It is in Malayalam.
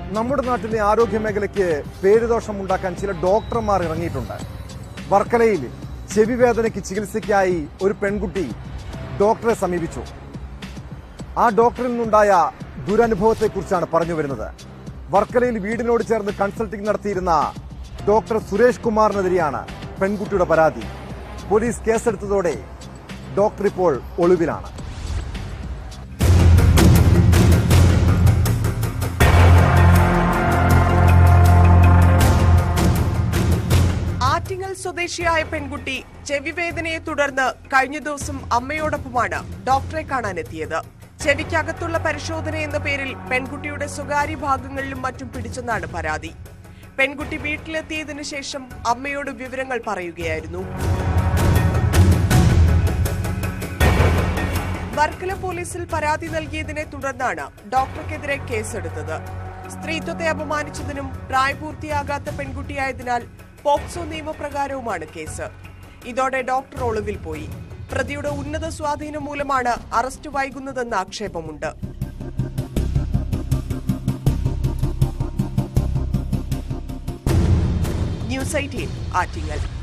നമ്മുടെ നാട്ടിലെ ആരോഗ്യ മേഖലയ്ക്ക് പേരുദോഷം ഉണ്ടാക്കാൻ ചില ഡോക്ടർമാർ ഇറങ്ങിയിട്ടുണ്ട് വർക്കലയിൽ ചെവി വേദനയ്ക്ക് ചികിത്സയ്ക്കായി ഒരു പെൺകുട്ടി ഡോക്ടറെ സമീപിച്ചു ആ ഡോക്ടറിൽ നിന്നുണ്ടായ ദുരനുഭവത്തെക്കുറിച്ചാണ് പറഞ്ഞു വരുന്നത് വർക്കലയിൽ വീടിനോട് ചേർന്ന് കൺസൾട്ടിംഗ് നടത്തിയിരുന്ന ഡോക്ടർ സുരേഷ് കുമാറിനെതിരെയാണ് പെൺകുട്ടിയുടെ പരാതി പോലീസ് കേസെടുത്തതോടെ ഡോക്ടർ ഇപ്പോൾ ഒളിവിലാണ് ആറ്റിങ്ങൽ സ്വദേശിയായ പെൺകുട്ടി ചെവിവേദനയെ തുടർന്ന് കഴിഞ്ഞ ദിവസം അമ്മയോടൊപ്പമാണ് ഡോക്ടറെ കാണാനെത്തിയത് ചെവിക്കകത്തുള്ള പരിശോധന എന്ന പേരിൽ പെൺകുട്ടിയുടെ സ്വകാര്യ ഭാഗങ്ങളിലും മറ്റും പിടിച്ചെന്നാണ് പരാതി പെൺകുട്ടി വീട്ടിലെത്തിയതിനു ശേഷം അമ്മയോട് വിവരങ്ങൾ പറയുകയായിരുന്നു വർക്കല പോലീസിൽ പരാതി നൽകിയതിനെ തുടർന്നാണ് ഡോക്ടർക്കെതിരെ കേസെടുത്തത് സ്ത്രീത്വത്തെ അപമാനിച്ചതിനും പ്രായപൂർത്തിയാകാത്ത പെൺകുട്ടിയായതിനാൽ പോക്സോ നിയമപ്രകാരവുമാണ് കേസ് ഇതോടെ ഡോക്ടർ ഒളിവിൽ പോയി പ്രതിയുടെ ഉന്നത സ്വാധീനം മൂലമാണ് അറസ്റ്റ് വൈകുന്നതെന്ന ആക്ഷേപമുണ്ട് ന്യൂസ് എയ്റ്റീൻ ആറ്റിങ്ങൽ